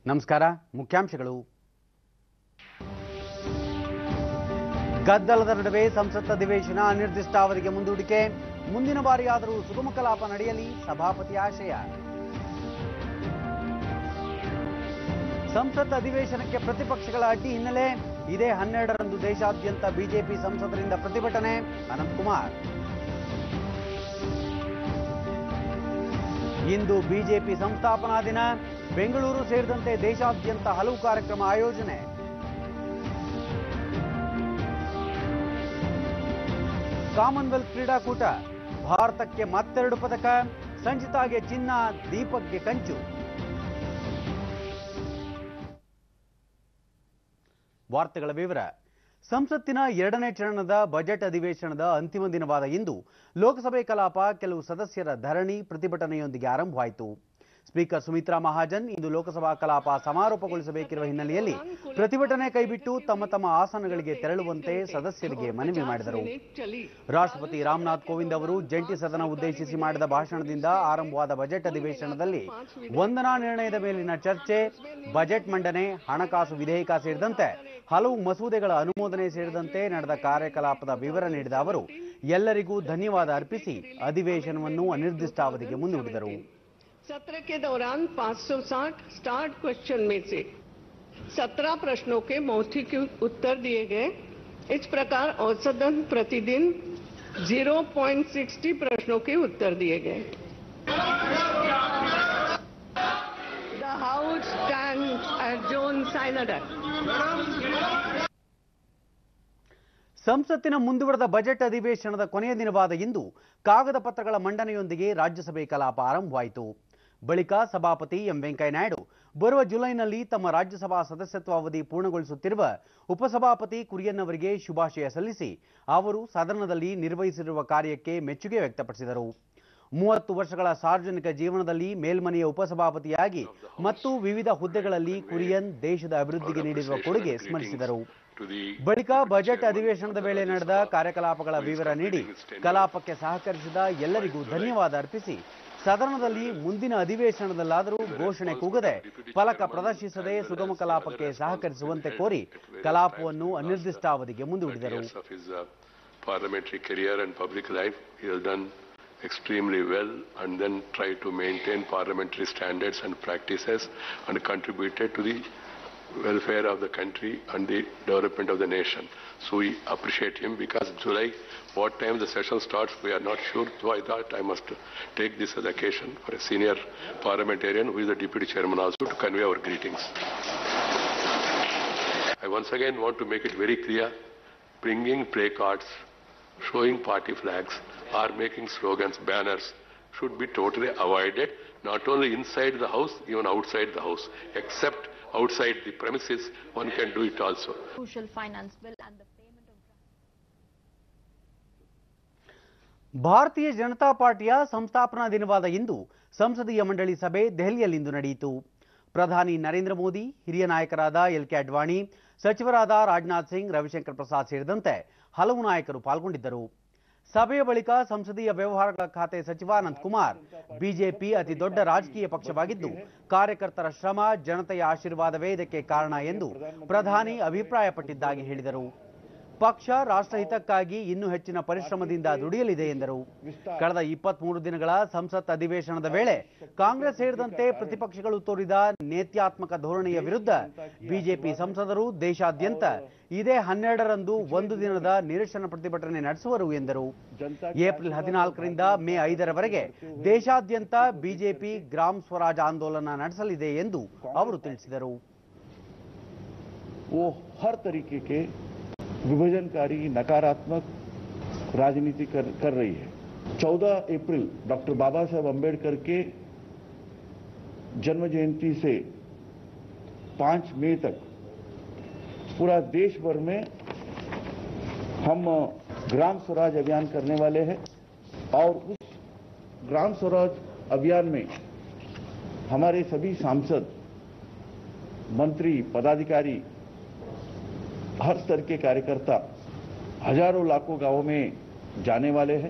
ನಮಸ್ಕಾರ ಮುಖ್ಯಾಂಶಗಳು ಗದ್ದಲದ ನಡುವೆ ಸಂಸತ್ ಅಧಿವೇಶನ ಅನಿರ್ದಿಷ್ಟಾವಧಿಗೆ ಮುಂದೂಡಿಕೆ ಮುಂದಿನ ಬಾರಿಯಾದರೂ ಸುಗಮ ಕಲಾಪ ನಡೆಯಲಿ ಸಭಾಪತಿ ಆಶಯ ಸಂಸತ್ ಅಧಿವೇಶನಕ್ಕೆ ಪ್ರತಿಪಕ್ಷಗಳ ಅಡ್ಡಿ ಹಿನ್ನೆಲೆ ಇದೇ ಹನ್ನೆರಡರಂದು ದೇಶಾದ್ಯಂತ ಬಿಜೆಪಿ ಸಂಸದರಿಂದ ಪ್ರತಿಭಟನೆ ಅನಂತಕುಮಾರ್ ಇಂದು ಬಿಜೆಪಿ ಸಂಸ್ಥಾಪನಾ ದಿನ ಬೆಂಗಳೂರು ಸೇರಿದಂತೆ ದೇಶಾದ್ಯಂತ ಹಲವು ಕಾರ್ಯಕ್ರಮ ಆಯೋಜನೆ ಕಾಮನ್ವೆಲ್ತ್ ಕ್ರೀಡಾಕೂಟ ಭಾರತಕ್ಕೆ ಮತ್ತೆರಡು ಪದಕ ಸಂಚಿತಾಗೆ ಚಿನ್ನ ದೀಪಕ್ಗೆ ಕಂಚು ವಾರ್ತೆಗಳ ವಿವರ ಸಂಸತ್ತಿನ ಎರಡನೇ ಚರಣದ ಬಜೆಟ್ ಅಧಿವೇಶನದ ಅಂತಿಮ ದಿನವಾದ ಇಂದು ಲೋಕಸಭೆ ಕಲಾಪ ಕೆಲವು ಸದಸ್ಯರ ಧರಣಿ ಪ್ರತಿಭಟನೆಯೊಂದಿಗೆ ಆರಂಭವಾಯಿತು ಸ್ಪೀಕರ್ ಸುಮಿತ್ರಾ ಮಹಾಜನ್ ಇಂದು ಲೋಕಸಭಾ ಕಲಾಪ ಸಮಾರೋಪಗೊಳಿಸಬೇಕಿರುವ ಹಿನ್ನೆಲೆಯಲ್ಲಿ ಪ್ರತಿಭಟನೆ ಕೈಬಿಟ್ಟು ತಮ್ಮ ತಮ್ಮ ಆಸನಗಳಿಗೆ ತೆರಳುವಂತೆ ಸದಸ್ಯರಿಗೆ ಮನವಿ ಮಾಡಿದರು ರಾಷ್ಟ್ರಪತಿ ರಾಮನಾಥ್ ಕೋವಿಂದ್ ಅವರು ಜಂಟಿ ಸದನ ಉದ್ದೇಶಿಸಿ ಮಾಡಿದ ಭಾಷಣದಿಂದ ಆರಂಭವಾದ ಬಜೆಟ್ ಅಧಿವೇಶನದಲ್ಲಿ ವಂದನಾ ನಿರ್ಣಯದ ಮೇಲಿನ ಚರ್ಚೆ ಬಜೆಟ್ ಮಂಡನೆ ಹಣಕಾಸು ವಿಧೇಯಕ ಸೇರಿದಂತೆ ಹಲವು ಮಸೂದೆಗಳ ಅನುಮೋದನೆ ಸೇರಿದಂತೆ ನಡೆದ ಕಾರ್ಯಕಲಾಪದ ವಿವರ ನೀಡಿದ ಅವರು ಎಲ್ಲರಿಗೂ ಧನ್ಯವಾದ ಅರ್ಪಿಸಿ ಅಧಿವೇಶನವನ್ನು ಅನಿರ್ದಿಷ್ಟಾವಧಿಗೆ ಮುಂದೂಡಿದರು सत्र के दौरान 560 स्टार्ट क्वेश्चन में से 17 प्रश्नों के मौखिक उत्तर दिए गए इस प्रकार औसतन प्रतिदिन 0.60 प्रश्नों के उत्तर दिए गए The House stands adjourned silent. ಸಂಸತ್ತಿನ ಮುಂದುವರೆದ ಬಜೆಟ್ ಅಧಿವೇಶನದ ಕೊನೆಯ ದಿನವಾದ ಇಂದು ಕಾಗದ ಪತ್ರಗಳ ಮಂಡನೆಯೊಂದಿಗೆ ರಾಜ್ಯಸಭೆ ಕಲಾಪ ಆರಂಭವಾಯಿತು ಬಳಿಕ ಸಭಾಪತಿ ಎಂ ವೆಂಕಯ್ಯನಾಯ್ಡು ಬರುವ ಜುಲೈನಲ್ಲಿ ತಮ್ಮ ರಾಜ್ಯಸಭಾ ಸದಸ್ಯತ್ವ ಅವಧಿ ಪೂರ್ಣಗೊಳಿಸುತ್ತಿರುವ ಉಪಸಭಾಪತಿ ಕುರಿಯನ್ ಅವರಿಗೆ ಶುಭಾಶಯ ಸಲ್ಲಿಸಿ ಅವರು ಸದನದಲ್ಲಿ ನಿರ್ವಹಿಸಿರುವ ಕಾರ್ಯಕ್ಕೆ ಮೆಚ್ಚುಗೆ ವ್ಯಕ್ತಪಡಿಸಿದರು ಮೂವತ್ತು ವರ್ಷಗಳ ಸಾರ್ವಜನಿಕ ಜೀವನದಲ್ಲಿ ಮೇಲ್ಮನೆಯ ಉಪಸಭಾಪತಿಯಾಗಿ ಮತ್ತು ವಿವಿಧ ಹುದ್ದೆಗಳಲ್ಲಿ ಕುರಿಯನ್ ದೇಶದ ಅಭಿವೃದ್ಧಿಗೆ ನೀಡಿರುವ ಕೊಡುಗೆ ಸ್ಮರಿಸಿದರು ಬಳಿಕ ಬಜೆಟ್ ಅಧಿವೇಶನದ ವೇಳೆ ನಡೆದ ಕಾರ್ಯಕಲಾಪಗಳ ವಿವರ ನೀಡಿ ಕಲಾಪಕ್ಕೆ ಸಹಕರಿಸಿದ ಎಲ್ಲರಿಗೂ ಧನ್ಯವಾದ ಅರ್ಪಿಸಿ ಸದನದಲ್ಲಿ ಮುಂದಿನ ಅಧಿವೇಶನದಲ್ಲಾದರೂ ಘೋಷಣೆ ಕೂಗದೆ ಫಲಕ ಪ್ರದರ್ಶಿಸದೆ ಸುಗಮ ಕಲಾಪಕ್ಕೆ ಸಹಕರಿಸುವಂತೆ ಕೋರಿ ಕಲಾಪವನ್ನು ಅನಿರ್ದಿಷ್ಟಾವಧಿಗೆ ಮುಂದೂಡಿದರು years of his uh, parliamentary career and public life. He has done extremely well and then tried to maintain parliamentary standards and practices and contributed to the welfare of the country and the development of the nation. So we appreciate him because July, what time the session starts, we are not sure. So I thought I must take this as occasion for a senior parliamentarian who is the deputy chairman also to convey our greetings. I once again want to make it very clear, bringing placards, showing party flags, or making slogans, banners, should be totally avoided, not only inside the house, even outside the house. Except outside the premises, one can do it also. crucial finance bill and the payment of ಭಾರತೀಯ ಜನತಾ ಪಾರ್ಟಿಯ ಸಂಸ್ಥಾಪನಾ ದಿನವಾದ ಇಂದು ಸಂಸದೀಯ ಮಂಡಳಿ ಸಭೆ ದೆಹಲಿಯಲ್ಲಿಂದು ನಡೆಯಿತು ಪ್ರಧಾನಿ ನರೇಂದ್ರ ಮೋದಿ ಹಿರಿಯ ನಾಯಕರಾದ ಎಲ್ ಕೆ ಅಡ್ವಾಣಿ ಸಚಿವರಾದ ರಾಜನಾಥ್ ಸಿಂಗ್ ರವಿಶಂಕರ್ ಪ್ರಸಾದ್ ಸೇರಿದಂತೆ ಹಲವು ನಾಯಕರು ಪಾಲ್ಗೊಂಡಿದ್ದರು ಸಭೆಯ ಬಳಿಕ ಸಂಸದೀಯ ವ್ಯವಹಾರಗಳ ಖಾತೆ ಸಚಿವ ಅನಂತ್ ಕುಮಾರ್ ಬಿಜೆಪಿ ಅತಿ ದೊಡ್ಡ ರಾಜಕೀಯ ಪಕ್ಷವಾಗಿದ್ದು ಕಾರ್ಯಕರ್ತರ ಶ್ರಮ ಜನತೆಯ ಆಶೀರ್ವಾದವೇ ಇದಕ್ಕೆ ಕಾರಣ ಎಂದು ಪ್ರಧಾನಿ ಅಭಿಪ್ರಾಯಪಟ್ಟಿದ್ದಾಗಿ ಹೇಳಿದರು ಪಕ್ಷ ರಾಷ್ಟ್ರಹಿತಕ್ಕಾಗಿ ಇನ್ನೂ ಹೆಚ್ಚಿನ ಪರಿಶ್ರಮದಿಂದ ದುಡಿಯಲಿದೆ ಎಂದರು ಕಳೆದ ಇಪ್ಪತ್ಮೂರು ದಿನಗಳ ಸಂಸತ್ ಅಧಿವೇಶನದ ವೇಳೆ ಕಾಂಗ್ರೆಸ್ ಸೇರಿದಂತೆ ಪ್ರತಿಪಕ್ಷಗಳು ತೋರಿದ ನೇತ್ಯಾತ್ಮಕ ಧೋರಣೆಯ ವಿರುದ್ಧ ಬಿಜೆಪಿ ಸಂಸದರು ದೇಶಾದ್ಯಂತ ಇದೇ ಹನ್ನೆರಡರಂದು ಒಂದು ದಿನದ ನಿರಶನ ಪ್ರತಿಭಟನೆ ನಡೆಸುವರು ಎಂದರು ಏಪ್ರಿಲ್ ಹದಿನಾಲ್ಕರಿಂದ ಮೇ ಐದರವರೆಗೆ ದೇಶಾದ್ಯಂತ ಬಿಜೆಪಿ ಗ್ರಾಮ್ ಸ್ವರಾಜ್ ಆಂದೋಲನ ನಡೆಸಲಿದೆ ಎಂದು ಅವರು ತಿಳಿಸಿದರು वो हर तरीके के विभाजनकारी नकारात्मक राजनीति कर, कर रही है 14 अप्रैल डॉक्टर बाबा साहेब अम्बेडकर के जन्म जयंती से 5 मई तक पूरा देश भर में हम ग्राम स्वराज अभियान करने वाले हैं और उस ग्राम स्वराज अभियान में हमारे सभी सांसद मंत्री पदाधिकारी हर स्तर के कार्यकर्ता हजारों लाखों गांवों में जाने वाले हैं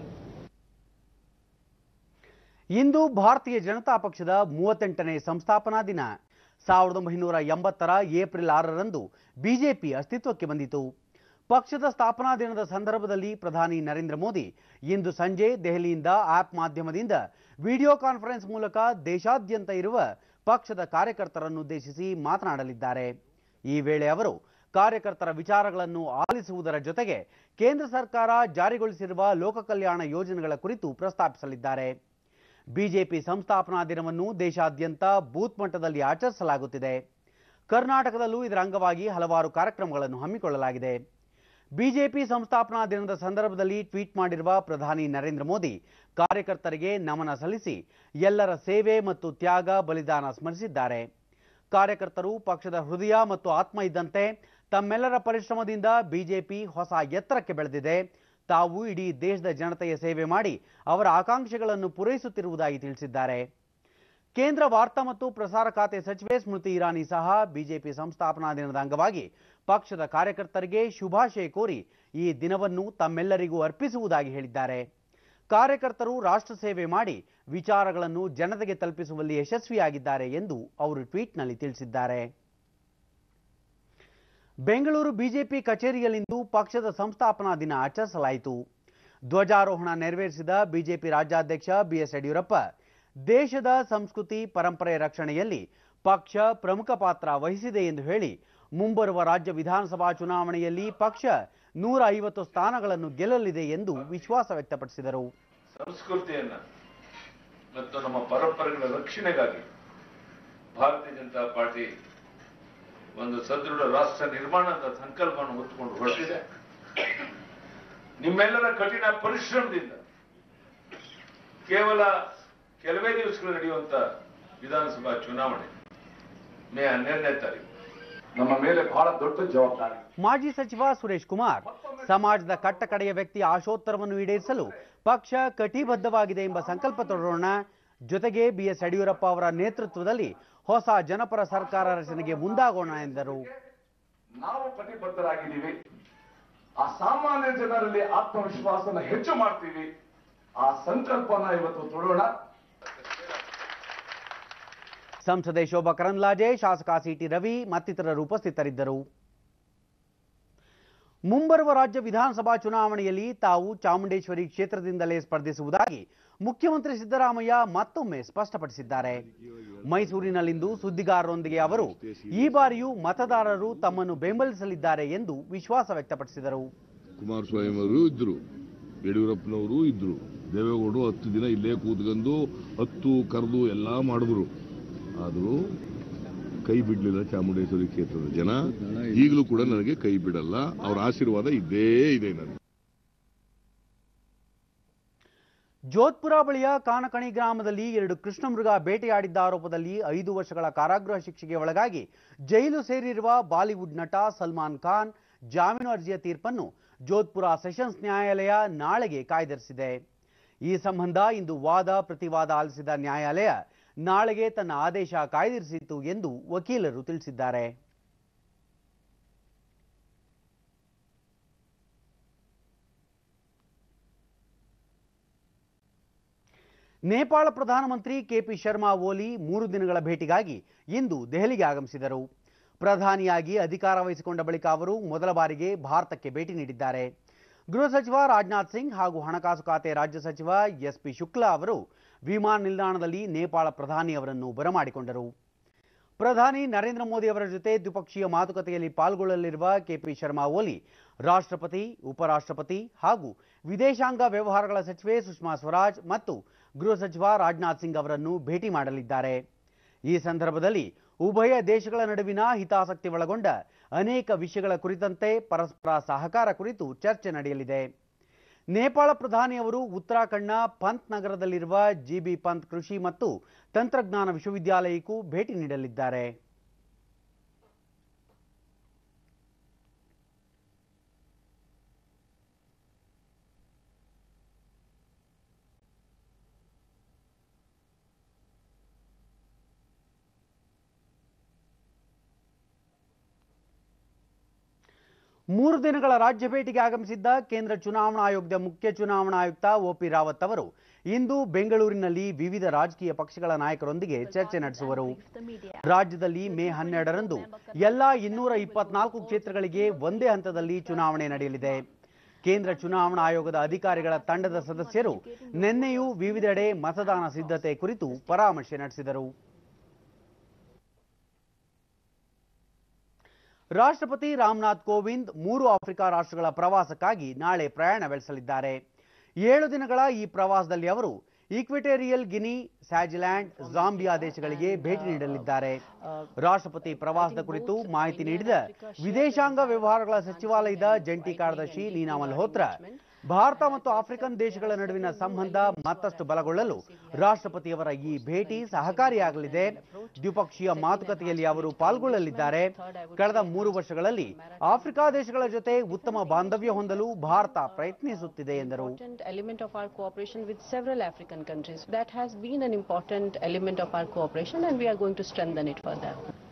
ಇಂದು ಭಾರತೀಯ ಜನತಾ ಪಕ್ಷದ ಮೂವತ್ತೆಂಟನೇ ಸಂಸ್ಥಾಪನಾ ದಿನ ಸಾವಿರದ ಒಂಬೈನೂರ ಎಂಬತ್ತರ ಏಪ್ರಿಲ್ ಆರರಂದು ಬಿಜೆಪಿ ಅಸ್ತಿತ್ವಕ್ಕೆ ಬಂದಿತು ಪಕ್ಷದ ಸ್ಥಾಪನಾ ದಿನದ ಸಂದರ್ಭದಲ್ಲಿ ಪ್ರಧಾನಿ ನರೇಂದ್ರ ಮೋದಿ ಇಂದು ಸಂಜೆ ದೆಹಲಿಯಿಂದ ಆಪ್ ಮಾಧ್ಯಮದಿಂದ ವಿಡಿಯೋ ಕಾನ್ಫರೆನ್ಸ್ ಮೂಲಕ ದೇಶಾದ್ಯಂತ ಇರುವ ಪಕ್ಷದ ಕಾರ್ಯಕರ್ತರನ್ನುದ್ದೇಶಿಸಿ ಮಾತನಾಡಲಿದ್ದಾರೆ ಈ ವೇಳೆ ಅವರು ಕಾರ್ಯಕರ್ತರ ವಿಚಾರಗಳನ್ನು ಆಲಿಸುವುದರ ಜೊತೆಗೆ ಕೇಂದ್ರ ಸರ್ಕಾರ ಜಾರಿಗೊಳಿಸಿರುವ ಲೋಕ ಕಲ್ಯಾಣ ಯೋಜನೆಗಳ ಕುರಿತು ಪ್ರಸ್ತಾಪಿಸಲಿದ್ದಾರೆ ಬಿಜೆಪಿ ಸಂಸ್ಥಾಪನಾ ದಿನವನ್ನು ದೇಶಾದ್ಯಂತ ಬೂತ್ ಮಟ್ಟದಲ್ಲಿ ಆಚರಿಸಲಾಗುತ್ತಿದೆ ಕರ್ನಾಟಕದಲ್ಲೂ ಇದರ ಅಂಗವಾಗಿ ಹಲವಾರು ಕಾರ್ಯಕ್ರಮಗಳನ್ನು ಹಮ್ಮಿಕೊಳ್ಳಲಾಗಿದೆ ಬಿಜೆಪಿ ಸಂಸ್ಥಾಪನಾ ದಿನದ ಸಂದರ್ಭದಲ್ಲಿ ಟ್ವೀಟ್ ಮಾಡಿರುವ ಪ್ರಧಾನಿ ನರೇಂದ್ರ ಮೋದಿ ಕಾರ್ಯಕರ್ತರಿಗೆ ನಮನ ಸಲ್ಲಿಸಿ ಎಲ್ಲರ ಸೇವೆ ಮತ್ತು ತ್ಯಾಗ ಬಲಿದಾನ ಸ್ಮರಿಸಿದ್ದಾರೆ ಕಾರ್ಯಕರ್ತರು ಪಕ್ಷದ ಹೃದಯ ಮತ್ತು ಆತ್ಮ ಇದ್ದಂತೆ ತಮ್ಮೆಲ್ಲರ ಪರಿಶ್ರಮದಿಂದ ಬಿಜೆಪಿ ಹೊಸ ಎತ್ತರಕ್ಕೆ ಬೆಳೆದಿದೆ ತಾವು ಇಡೀ ದೇಶದ ಜನತೆಯ ಸೇವೆ ಮಾಡಿ ಅವರ ಆಕಾಂಕ್ಷೆಗಳನ್ನು ಪೂರೈಸುತ್ತಿರುವುದಾಗಿ ತಿಳಿಸಿದ್ದಾರೆ ಕೇಂದ್ರ ವಾರ್ತಾ ಮತ್ತು ಪ್ರಸಾರ ಖಾತೆ ಸಚಿವೆ ಸ್ಮೃತಿ ಇರಾನಿ ಸಹ ಬಿಜೆಪಿ ಸಂಸ್ಥಾಪನಾ ದಿನದ ಅಂಗವಾಗಿ ಪಕ್ಷದ ಕಾರ್ಯಕರ್ತರಿಗೆ ಶುಭಾಶಯ ಕೋರಿ ಈ ದಿನವನ್ನು ತಮ್ಮೆಲ್ಲರಿಗೂ ಅರ್ಪಿಸುವುದಾಗಿ ಹೇಳಿದ್ದಾರೆ ಕಾರ್ಯಕರ್ತರು ರಾಷ್ಟ್ರ ಸೇವೆ ಮಾಡಿ ವಿಚಾರಗಳನ್ನು ಜನತೆಗೆ ತಲುಪಿಸುವಲ್ಲಿ ಯಶಸ್ವಿಯಾಗಿದ್ದಾರೆ ಎಂದು ಅವರು ಟ್ವೀಟ್ನಲ್ಲಿ ತಿಳಿಸಿದ್ದಾರೆ ಬೆಂಗಳೂರು ಬಿಜೆಪಿ ಕಚೇರಿಯಲ್ಲಿಂದು ಪಕ್ಷದ ಸಂಸ್ಥಾಪನಾ ದಿನ ಆಚರಿಸಲಾಯಿತು ಧ್ವಜಾರೋಹಣ ನೆರವೇರಿಸಿದ ಬಿಜೆಪಿ ರಾಜ್ಯಾಧ್ಯಕ್ಷ ಬಿಎಸ್ ಯಡಿಯೂರಪ್ಪ ದೇಶದ ಸಂಸ್ಕೃತಿ ಪರಂಪರೆ ರಕ್ಷಣೆಯಲ್ಲಿ ಪಕ್ಷ ಪ್ರಮುಖ ಪಾತ್ರ ವಹಿಸಿದೆ ಎಂದು ಹೇಳಿ ಮುಂಬರುವ ರಾಜ್ಯ ವಿಧಾನಸಭಾ ಚುನಾವಣೆಯಲ್ಲಿ ಪಕ್ಷ ನೂರ ಐವತ್ತು ಸ್ಥಾನಗಳನ್ನು ಗೆಲ್ಲಲಿದೆ ಎಂದು ವಿಶ್ವಾಸ ವ್ಯಕ್ತಪಡಿಸಿದರು ಸಂಸ್ಕೃತಿಯನ್ನ ಮತ್ತು ನಮ್ಮ ಪರಂಪರೆಗಳ ರಕ್ಷಣೆಗಾಗಿ ಭಾರತೀಯ ಜನತಾ ಪಾರ್ಟಿ ಒಂದು ಸದೃಢ ರಾಷ್ಟ್ರ ನಿರ್ಮಾಣದ ಸಂಕಲ್ಪವನ್ನು ಹೊತ್ತುಕೊಂಡು ಹೊರಟಿದೆ ನಿಮ್ಮೆಲ್ಲರ ಕಠಿಣ ಪರಿಶ್ರಮದಿಂದ ಕೇವಲ ಕೆಲವೇ ದಿವಸಗಳು ನಡೆಯುವಂತ ವಿಧಾನಸಭಾ ಚುನಾವಣೆ ಮೇ ಹನ್ನೆರಡನೇ ತಾರೀಕು ನಮ್ಮ ಮೇಲೆ ಬಹಳ ದೊಡ್ಡ ಜವಾಬ್ದಾರಿ ಮಾಜಿ ಸಚಿವ ಸುರೇಶ್ ಕುಮಾರ್ ಸಮಾಜದ ಕಟ್ಟಕಡೆಯ ವ್ಯಕ್ತಿಯ ಆಶೋತ್ತರವನ್ನು ಈಡೇರಿಸಲು ಪಕ್ಷ ಕಟಿಬದ್ಧವಾಗಿದೆ ಎಂಬ ಸಂಕಲ್ಪ ತೊಡರೋಣ ಜೊತೆಗೆ ಬಿಎಸ್ ಯಡಿಯೂರಪ್ಪ ಅವರ ನೇತೃತ್ವದಲ್ಲಿ ಹೊಸ ಜನಪರ ಸರ್ಕಾರ ರಚನೆಗೆ ಮುಂದಾಗೋಣ ಎಂದರು ನಾವು ಕಟಿಬದ್ಧರಾಗಿದ್ದೀವಿ ಆ ಸಾಮಾನ್ಯ ಜನರಲ್ಲಿ ಆತ್ಮವಿಶ್ವಾಸನ ಹೆಚ್ಚು ಮಾಡ್ತೀವಿ ಆ ಸಂಕಲ್ಪನ ಇವತ್ತು ತೊಡೋಣ ಸಂಸದೆ ಶೋಭಾ ಕರಂದ್ಲಾಜೆ ಶಾಸಕ ಸಿಟಿ ರವಿ ಮತ್ತಿತರರು ಉಪಸ್ಥಿತರಿದ್ದರು ಮುಂಬರುವ ರಾಜ್ಯ ವಿಧಾನಸಭಾ ಚುನಾವಣೆಯಲ್ಲಿ ತಾವು ಚಾಮುಂಡೇಶ್ವರಿ ಕ್ಷೇತ್ರದಿಂದಲೇ ಸ್ಪರ್ಧಿಸುವುದಾಗಿ ಮುಖ್ಯಮಂತ್ರಿ ಸಿದ್ದರಾಮಯ್ಯ ಮತ್ತೊಮ್ಮೆ ಸ್ಪಷ್ಟಪಡಿಸಿದ್ದಾರೆ ಮೈಸೂರಿನಲ್ಲಿಂದು ಸುದ್ದಿಗಾರರೊಂದಿಗೆ ಅವರು ಈ ಬಾರಿಯೂ ಮತದಾರರು ತಮ್ಮನ್ನು ಬೆಂಬಲಿಸಲಿದ್ದಾರೆ ಎಂದು ವಿಶ್ವಾಸ ವ್ಯಕ್ತಪಡಿಸಿದರು ಕುಮಾರಸ್ವಾಮಿ ಅವರು ಇದ್ರು ಯಡಿಯೂರಪ್ಪನವರು ಇದ್ರು ದೇವೇಗೌಡರು ಹತ್ತು ದಿನ ಇಲ್ಲೇ ಕೂತ್ಕೊಂಡು ಹತ್ತು ಕರೆದು ಎಲ್ಲ ಮಾಡಿದ್ರು ಆದರೂ ಕೈ ಬಿಡಲಿಲ್ಲ ಚಾಮುಂಡೇಶ್ವರಿ ಕ್ಷೇತ್ರದ ಜನ ಈಗಲೂ ಕೂಡ ನನಗೆ ಕೈ ಬಿಡಲ್ಲ ಅವರ ಆಶೀರ್ವಾದ ಇದ್ದೇ ಇದೆ ನನಗೆ ಜೋಧ್ಪುರ ಬಳಿಯ ಕಾನಕಣಿ ಗ್ರಾಮದಲ್ಲಿ ಎರಡು ಕೃಷ್ಣಮೃಗ ಬೇಟೆಯಾಡಿದ್ದ ಆರೋಪದಲ್ಲಿ ಐದು ವರ್ಷಗಳ ಕಾರಾಗೃಹ ಶಿಕ್ಷೆಗೆ ಒಳಗಾಗಿ ಜೈಲು ಸೇರಿರುವ ಬಾಲಿವುಡ್ ನಟ ಸಲ್ಮಾನ್ ಖಾನ್ ಜಾಮೀನು ಅರ್ಜಿಯ ತೀರ್ಪನ್ನು ಜೋಧ್ಪುರ ಸೆಷನ್ಸ್ ನ್ಯಾಯಾಲಯ ನಾಳೆಗೆ ಕಾಯ್ದಿರಿಸಿದೆ ಈ ಸಂಬಂಧ ಇಂದು ವಾದ ಪ್ರತಿವಾದ ಆಲಿಸಿದ ನ್ಯಾಯಾಲಯ ನಾಳೆಗೆ ತನ್ನ ಆದೇಶ ಕಾಯ್ದಿರಿಸಿತು ಎಂದು ವಕೀಲರು ತಿಳಿಸಿದ್ದಾರೆ ನೇಪಾಳ ಪ್ರಧಾನಮಂತ್ರಿ ಕೆಪಿ ಶರ್ಮಾ ಓಲಿ ಮೂರು ದಿನಗಳ ಭೇಟಿಗಾಗಿ ಇಂದು ದೆಹಲಿಗೆ ಆಗಮಿಸಿದರು ಪ್ರಧಾನಿಯಾಗಿ ಅಧಿಕಾರ ವಹಿಸಿಕೊಂಡ ಬಳಿಕ ಅವರು ಮೊದಲ ಬಾರಿಗೆ ಭಾರತಕ್ಕೆ ಭೇಟಿ ನೀಡಿದ್ದಾರೆ ಗೃಹ ಸಚಿವ ರಾಜನಾಥ್ ಸಿಂಗ್ ಹಾಗೂ ಹಣಕಾಸು ಖಾತೆ ರಾಜ್ಯ ಸಚಿವ ಎಸ್ ಪಿ ಶುಕ್ಲಾ ಅವರು ವಿಮಾನ ನಿಲ್ದಾಣದಲ್ಲಿ ನೇಪಾಳ ಪ್ರಧಾನಿ ಅವರನ್ನು ಬರಮಾಡಿಕೊಂಡರು ಪ್ರಧಾನಿ ನರೇಂದ್ರ ಮೋದಿ ಅವರ ಜೊತೆ ದ್ವಿಪಕ್ಷೀಯ ಮಾತುಕತೆಯಲ್ಲಿ ಪಾಲ್ಗೊಳ್ಳಲಿರುವ ಕೆಪಿ ಶರ್ಮಾ ಓಲಿ ರಾಷ್ಟ್ರಪತಿ ಉಪರಾಷ್ಟ್ರಪತಿ ಹಾಗೂ ವಿದೇಶಾಂಗ ವ್ಯವಹಾರಗಳ ಸಚಿವೆ ಸುಷ್ಮಾ ಸ್ವರಾಜ್ ಮತ್ತು ಗೃಹ ಸಚಿವ ರಾಜನಾಥ್ ಸಿಂಗ್ ಅವರನ್ನು ಭೇಟಿ ಮಾಡಲಿದ್ದಾರೆ ಈ ಸಂದರ್ಭದಲ್ಲಿ ಉಭಯ ದೇಶಗಳ ನಡುವಿನ ಹಿತಾಸಕ್ತಿ ಒಳಗೊಂಡ ಅನೇಕ ವಿಷಯಗಳ ಕುರಿತಂತೆ ಪರಸ್ಪರ ಸಹಕಾರ ಕುರಿತು ಚರ್ಚೆ ನಡೆಯಲಿದೆ ನೇಪಾಳ ಪ್ರಧಾನಿ ಅವರು ಉತ್ತರಾಖಂಡ್ನ ಪಂತ್ ನಗರದಲ್ಲಿರುವ ಜಿಬಿ ಪಂತ್ ಕೃಷಿ ಮತ್ತು ತಂತ್ರಜ್ಞಾನ ವಿಶ್ವವಿದ್ಯಾಲಯಕ್ಕೂ ಭೇಟಿ ನೀಡಲಿದ್ದಾರೆ ಮೂರು ದಿನಗಳ ರಾಜ್ಯ ಭೇಟಿಗೆ ಆಗಮಿಸಿದ್ದ ಕೇಂದ್ರ ಚುನಾವಣಾ ಆಯೋಗದ ಮುಖ್ಯ ಚುನಾವಣಾ ಆಯುಕ್ತ ಒಪಿ ರಾವತ್ ಅವರು ಇಂದು ಬೆಂಗಳೂರಿನಲ್ಲಿ ವಿವಿಧ ರಾಜಕೀಯ ಪಕ್ಷಗಳ ನಾಯಕರೊಂದಿಗೆ ಚರ್ಚೆ ನಡೆಸುವರು ರಾಜ್ಯದಲ್ಲಿ ಮೇ ಹನ್ನೆರಡರಂದು ಎಲ್ಲಾ ಇನ್ನೂರ ಇಪ್ಪತ್ನಾಲ್ಕು ಕ್ಷೇತ್ರಗಳಿಗೆ ಒಂದೇ ಹಂತದಲ್ಲಿ ಚುನಾವಣೆ ನಡೆಯಲಿದೆ ಕೇಂದ್ರ ಚುನಾವಣಾ ಆಯೋಗದ ಅಧಿಕಾರಿಗಳ ತಂಡದ ಸದಸ್ಯರು ನಿನ್ನೆಯೂ ವಿವಿಧೆಡೆ ಮತದಾನ ಸಿದ್ಧತೆ ಕುರಿತು ಪರಾಮರ್ಶೆ ನಡೆಸಿದರು ರಾಷ್ಟ್ರಪತಿ ರಾಮನಾಥ್ ಕೋವಿಂದ್ ಮೂರು ಆಫ್ರಿಕಾ ರಾಷ್ಟ್ರಗಳ ಪ್ರವಾಸಕ್ಕಾಗಿ ನಾಳೆ ಪ್ರಯಾಣ ಬೆಳೆಸಲಿದ್ದಾರೆ ಏಳು ದಿನಗಳ ಈ ಪ್ರವಾಸದಲ್ಲಿ ಅವರು ಈಕ್ವೆಟೇರಿಯಲ್ ಗಿನಿ ಸ್ಯಾಜಿಲ್ಯಾಂಡ್ ಜಾಂಬಿಯಾ ದೇಶಗಳಿಗೆ ಭೇಟಿ ನೀಡಲಿದ್ದಾರೆ ರಾಷ್ಟ್ರಪತಿ ಪ್ರವಾಸದ ಕುರಿತು ಮಾಹಿತಿ ನೀಡಿದ ವಿದೇಶಾಂಗ ವ್ಯವಹಾರಗಳ ಸಚಿವಾಲಯದ ಜಂಟಿ ಕಾರ್ಯದರ್ಶಿ ನೀನಾ ಮಲ್ಹೋತ್ರಾ ಭಾರತ ಮತ್ತು ಆಫ್ರಿಕನ್ ದೇಶಗಳ ನಡುವಿನ ಸಂಬಂಧ ಮತ್ತಷ್ಟು ಬಲಗೊಳ್ಳಲು ರಾಷ್ಟ್ರಪತಿಯವರ ಈ ಭೇಟಿ ಸಹಕಾರಿಯಾಗಲಿದೆ ದ್ವಿಪಕ್ಷೀಯ ಮಾತುಕತೆಯಲ್ಲಿ ಅವರು ಪಾಲ್ಗೊಳ್ಳಲಿದ್ದಾರೆ ಕಳೆದ ಮೂರು ವರ್ಷಗಳಲ್ಲಿ ಆಫ್ರಿಕಾ ದೇಶಗಳ ಜೊತೆ ಉತ್ತಮ ಬಾಂಧವ್ಯ ಹೊಂದಲು ಭಾರತ ಪ್ರಯತ್ನಿಸುತ್ತಿದೆ ಎಂದರು important element of our cooperation with several African countries. That has been an important element of our cooperation and we are going to strengthen it further.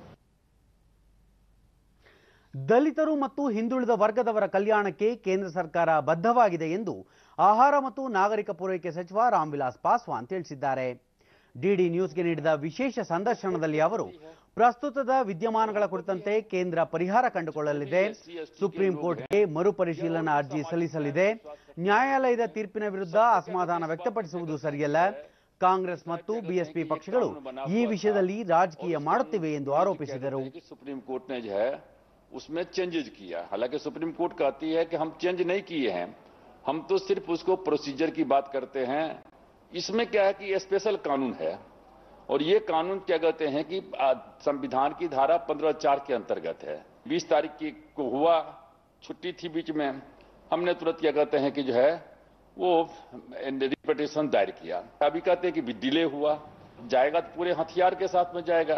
ದಲಿತರು ಮತ್ತು ಹಿಂದುಳಿದ ವರ್ಗದವರ ಕಲ್ಯಾಣಕ್ಕೆ ಕೇಂದ್ರ ಸರ್ಕಾರ ಬದ್ಧವಾಗಿದೆ ಎಂದು ಆಹಾರ ಮತ್ತು ನಾಗರಿಕ ಪೂರೈಕೆ ಸಚಿವ ರಾಮ್ವಿಲಾಸ್ ಪಾಸ್ವಾನ್ ತಿಳಿಸಿದ್ದಾರೆ ಡಿಡಿ ನ್ಯೂಸ್ಗೆ ನೀಡಿದ ವಿಶೇಷ ಸಂದರ್ಶನದಲ್ಲಿ ಅವರು ಪ್ರಸ್ತುತದ ವಿದ್ಯಮಾನಗಳ ಕುರಿತಂತೆ ಕೇಂದ್ರ ಪರಿಹಾರ ಕಂಡುಕೊಳ್ಳಲಿದೆ ಸುಪ್ರೀಂ ಕೋರ್ಟ್ಗೆ ಮರುಪರಿಶೀಲನಾ ಅರ್ಜಿ ಸಲ್ಲಿಸಲಿದೆ ನ್ಯಾಯಾಲಯದ ತೀರ್ಪಿನ ವಿರುದ್ಧ ಅಸಮಾಧಾನ ವ್ಯಕ್ತಪಡಿಸುವುದು ಸರಿಯಲ್ಲ ಕಾಂಗ್ರೆಸ್ ಮತ್ತು ಬಿಎಸ್ಪಿ ಪಕ್ಷಗಳು ಈ ವಿಷಯದಲ್ಲಿ ರಾಜಕೀಯ ಮಾಡುತ್ತಿವೆ ಎಂದು ಆರೋಪಿಸಿದರು कि सुप्रीम कोर्ट ने जो है उसमें चेंजेज किया हालांकि सुप्रीम कोर्ट कहती है कि हम चेंज नहीं किए हैं हम तो सिर्फ उसको प्रोसीजर की बात करते हैं इसमें क्या है कि ये स्पेशल कानून है और ये कानून क्या कहते हैं कि आ, संविधान की धारा पंद्रह चार के अंतर्गत है बीस तारीख की को हुआ छुट्टी थी बीच में हमने तुरंत क्या कहते हैं कि जो है वो रिपिटेशन दायर किया अभी कहते हैं कि डिले हुआ जाएगा तो पूरे हथियार के साथ में जाएगा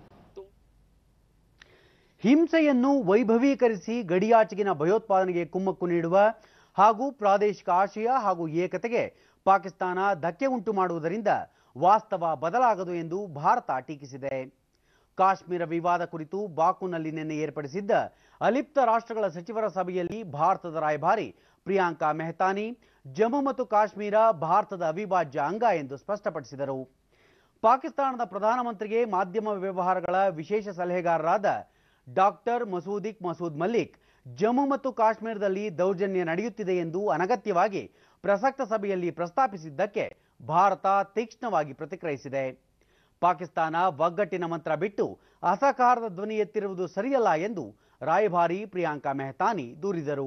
ಹಿಂಸೆಯನ್ನು ವೈಭವೀಕರಿಸಿ ಗಡಿಯಾಚೆಗಿನ ಭಯೋತ್ಪಾದನೆಗೆ ಕುಮ್ಮಕ್ಕು ನೀಡುವ ಹಾಗೂ ಪ್ರಾದೇಶಿಕ ಆಶಯ ಹಾಗೂ ಏಕತೆಗೆ ಪಾಕಿಸ್ತಾನ ಧಕ್ಕೆ ಉಂಟು ಮಾಡುವುದರಿಂದ ವಾಸ್ತವ ಬದಲಾಗದು ಎಂದು ಭಾರತ ಟೀಕಿಸಿದೆ ಕಾಶ್ಮೀರ ವಿವಾದ ಕುರಿತು ಬಾಕುನಲ್ಲಿ ನಿನ್ನೆ ಏರ್ಪಡಿಸಿದ್ದ ಅಲಿಪ್ತ ರಾಷ್ಟ್ರಗಳ ಸಚಿವರ ಸಭೆಯಲ್ಲಿ ಭಾರತದ ರಾಯಭಾರಿ ಪ್ರಿಯಾಂಕಾ ಮೆಹತಾನಿ ಜಮ್ಮು ಮತ್ತು ಕಾಶ್ಮೀರ ಭಾರತದ ಅವಿಭಾಜ್ಯ ಅಂಗ ಎಂದು ಸ್ಪಷ್ಟಪಡಿಸಿದರು ಪಾಕಿಸ್ತಾನದ ಪ್ರಧಾನಮಂತ್ರಿಗೆ ಮಾಧ್ಯಮ ವ್ಯವಹಾರಗಳ ವಿಶೇಷ ಸಲಹೆಗಾರರಾದ ಡಾಕ್ಟರ್ ಮಸೂದಿಕ್ ಮಸೂದ್ ಮಲ್ಲಿಕ್ ಜಮ್ಮು ಮತ್ತು ಕಾಶ್ಮೀರದಲ್ಲಿ ದೌರ್ಜನ್ಯ ನಡೆಯುತ್ತಿದೆ ಎಂದು ಅನಗತ್ಯವಾಗಿ ಪ್ರಸಕ್ತ ಸಭೆಯಲ್ಲಿ ಪ್ರಸ್ತಾಪಿಸಿದ್ದಕ್ಕೆ ಭಾರತ ತೀಕ್ಷ್ಣವಾಗಿ ಪ್ರತಿಕ್ರಿಯಿಸಿದೆ ಪಾಕಿಸ್ತಾನ ಒಗ್ಗಟ್ಟಿನ ಮಂತ್ರ ಬಿಟ್ಟು ಅಸಹಕಾರದ ಧ್ವನಿ ಎತ್ತಿರುವುದು ಸರಿಯಲ್ಲ ಎಂದು ರಾಯಭಾರಿ ಪ್ರಿಯಾಂಕಾ ಮೆಹತಾನಿ ದೂರಿದರು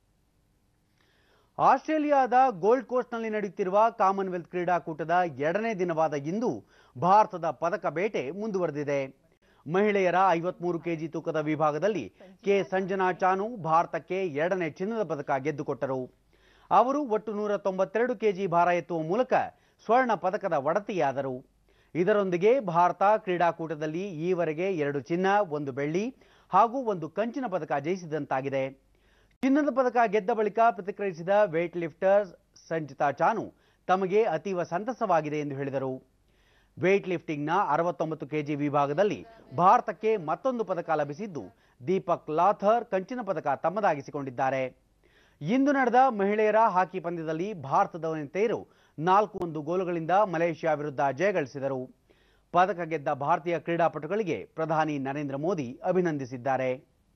ಆಸ್ಟ್ರೇಲಿಯಾದ ಗೋಲ್ಡ್ ಕೋಸ್ಟ್ನಲ್ಲಿ ನಡೆಯುತ್ತಿರುವ ಕಾಮನ್ವೆಲ್ತ್ ಕ್ರೀಡಾಕೂಟದ ಎರಡನೇ ದಿನವಾದ ಇಂದು ಭಾರತದ ಪದಕ ಬೇಟೆ ಮುಂದುವರೆದಿದೆ ಮಹಿಳೆಯರ ಐವತ್ಮೂರು ಕೆಜಿ ತೂಕದ ವಿಭಾಗದಲ್ಲಿ ಕೆ ಸಂಜನಾ ಚಾನು ಭಾರತಕ್ಕೆ ಎರಡನೇ ಚಿನ್ನದ ಪದಕ ಗೆದ್ದುಕೊಟ್ಟರು ಅವರು ಒಟ್ಟು ನೂರ ತೊಂಬತ್ತೆರಡು ಕೆಜಿ ಭಾರ ಎತ್ತುವ ಮೂಲಕ ಸ್ವರ್ಣ ಪದಕದ ಒಡತಿಯಾದರು ಇದರೊಂದಿಗೆ ಭಾರತ ಕ್ರೀಡಾಕೂಟದಲ್ಲಿ ಈವರೆಗೆ ಎರಡು ಚಿನ್ನ ಒಂದು ಬೆಳ್ಳಿ ಹಾಗೂ ಒಂದು ಕಂಚಿನ ಪದಕ ಜಯಿಸಿದಂತಾಗಿದೆ ಚಿನ್ನದ ಪದಕ ಗೆದ್ದ ಬಳಿಕ ಪ್ರತಿಕ್ರಿಯಿಸಿದ ವೇಟ್ ಲಿಫ್ಟರ್ ಸಂಚಿತಾ ಚಾನು ತಮಗೆ ಅತೀವ ಸಂತಸವಾಗಿದೆ ಎಂದು ಹೇಳಿದರು ವೇಟ್ ಲಿಫ್ಟಿಂಗ್ನ ಅರವತ್ತೊಂಬತ್ತು ಕೆಜಿ ವಿಭಾಗದಲ್ಲಿ ಭಾರತಕ್ಕೆ ಮತ್ತೊಂದು ಪದಕ ಲಭಿಸಿದ್ದು ದೀಪಕ್ ಲಾಥರ್ ಕಂಚಿನ ಪದಕ ತಮ್ಮದಾಗಿಸಿಕೊಂಡಿದ್ದಾರೆ ಇಂದು ನಡೆದ ಮಹಿಳೆಯರ ಹಾಕಿ ಪಂದ್ಯದಲ್ಲಿ ಭಾರತದ ವನಿತೆಯರು ನಾಲ್ಕು ಒಂದು ಗೋಲುಗಳಿಂದ ಮಲೇಷ್ಯಾ ವಿರುದ್ಧ ಜಯಗಳಿಸಿದರು ಪದಕ ಗೆದ್ದ ಭಾರತೀಯ ಕ್ರೀಡಾಪಟುಗಳಿಗೆ ಪ್ರಧಾನಿ ನರೇಂದ್ರ ಮೋದಿ ಅಭಿನಂದಿಸಿದ್ದಾರೆ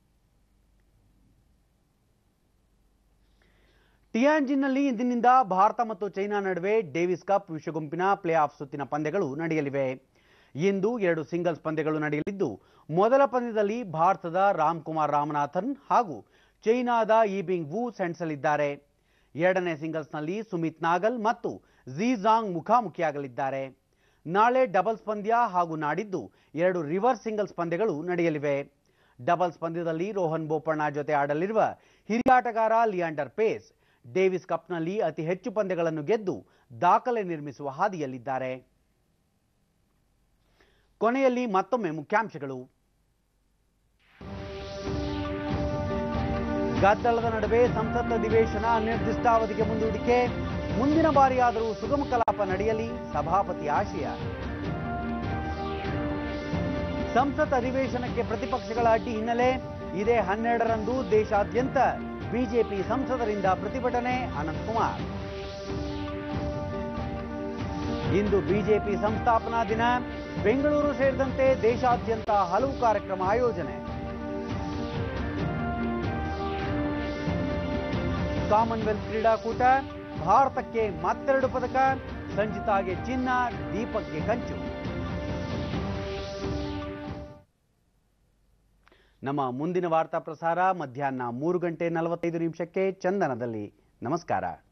ಟಿಯಾನ್ಜಿನ್ನಲ್ಲಿ ಇಂದಿನಿಂದ ಭಾರತ ಮತ್ತು ಚೈನಾ ನಡುವೆ ಡೇವಿಸ್ ಕಪ್ ವಿಶ್ವಗುಂಪಿನ ಪ್ಲೇ ಆಫ್ ಸುತ್ತಿನ ಪಂದ್ಯಗಳು ನಡೆಯಲಿವೆ ಇಂದು ಎರಡು ಸಿಂಗಲ್ಸ್ ಪಂದ್ಯಗಳು ನಡೆಯಲಿದ್ದು ಮೊದಲ ಪಂದ್ಯದಲ್ಲಿ ಭಾರತದ ರಾಮ್ ಕುಮಾರ್ ರಾಮನಾಥನ್ ಹಾಗೂ ಚೈನಾದ ಈಬಿಂಗ್ ವು ಸೆಣಸಲಿದ್ದಾರೆ ಎರಡನೇ ಸಿಂಗಲ್ಸ್ನಲ್ಲಿ ಸುಮಿತ್ ನಾಗಲ್ ಮತ್ತು ಝೀಜಾಂಗ್ ಮುಖಾಮುಖಿಯಾಗಲಿದ್ದಾರೆ ನಾಳೆ ಡಬಲ್ಸ್ ಪಂದ್ಯ ಹಾಗೂ ನಾಡಿದ್ದು ಎರಡು ರಿವರ್ಸ್ ಸಿಂಗಲ್ಸ್ ಪಂದ್ಯಗಳು ನಡೆಯಲಿವೆ ಡಬಲ್ಸ್ ಪಂದ್ಯದಲ್ಲಿ ರೋಹನ್ ಬೋಪಣ್ಣ ಜೊತೆ ಆಡಲಿರುವ ಹಿರಿಯ ಆಟಗಾರ ಲಿಯಾಂಡರ್ ಪೇಸ್ ಡೇವಿಸ್ ಕಪ್ನಲ್ಲಿ ಅತಿ ಹೆಚ್ಚು ಪಂದ್ಯಗಳನ್ನು ಗೆದ್ದು ದಾಖಲೆ ನಿರ್ಮಿಸುವ ಹಾದಿಯಲ್ಲಿದ್ದಾರೆ ಕೊನೆಯಲ್ಲಿ ಮತ್ತೊಮ್ಮೆ ಮುಖ್ಯಾಂಶಗಳು ಗದ್ದಲದ ನಡುವೆ ಸಂಸತ್ ಅಧಿವೇಶನ ಅನಿರ್ದಿಷ್ಟಾವಧಿಗೆ ಮುಂದೂಡಿಕೆ ಮುಂದಿನ ಬಾರಿಯಾದರೂ ಸುಗಮ ಕಲಾಪ ನಡೆಯಲಿ ಸಭಾಪತಿ ಆಶಯ ಸಂಸತ್ ಅಧಿವೇಶನಕ್ಕೆ ಪ್ರತಿಪಕ್ಷಗಳ ಅಡ್ಡಿ ಹಿನ್ನೆಲೆ ಇದೇ ಹನ್ನೆರಡರಂದು ದೇಶಾದ್ಯಂತ ಬಿಜೆಪಿ ಸಂಸದರಿಂದ ಪ್ರತಿಭಟನೆ ಅನಂತಕುಮಾರ್ ಇಂದು ಬಿಜೆಪಿ ಸಂಸ್ಥಾಪನಾ ದಿನ ಬೆಂಗಳೂರು ಸೇರಿದಂತೆ ದೇಶಾದ್ಯಂತ ಹಲವು ಕಾರ್ಯಕ್ರಮ ಆಯೋಜನೆ ಕಾಮನ್ವೆಲ್ತ್ ಕ್ರೀಡಾಕೂಟ ಭಾರತಕ್ಕೆ ಮತ್ತೆರಡು ಪದಕ ಸಂಜಿತಾಗೆ ಚಿನ್ನ ದೀಪಕ್ಗೆ ಕಂಚು ನಮ್ಮ ಮುಂದಿನ ವಾರ್ತಾ ಪ್ರಸಾರ ಮಧ್ಯಾಹ್ನ ಮೂರು ಗಂಟೆ ನಲವತ್ತೈದು ನಿಮಿಷಕ್ಕೆ ಚಂದನದಲ್ಲಿ ನಮಸ್ಕಾರ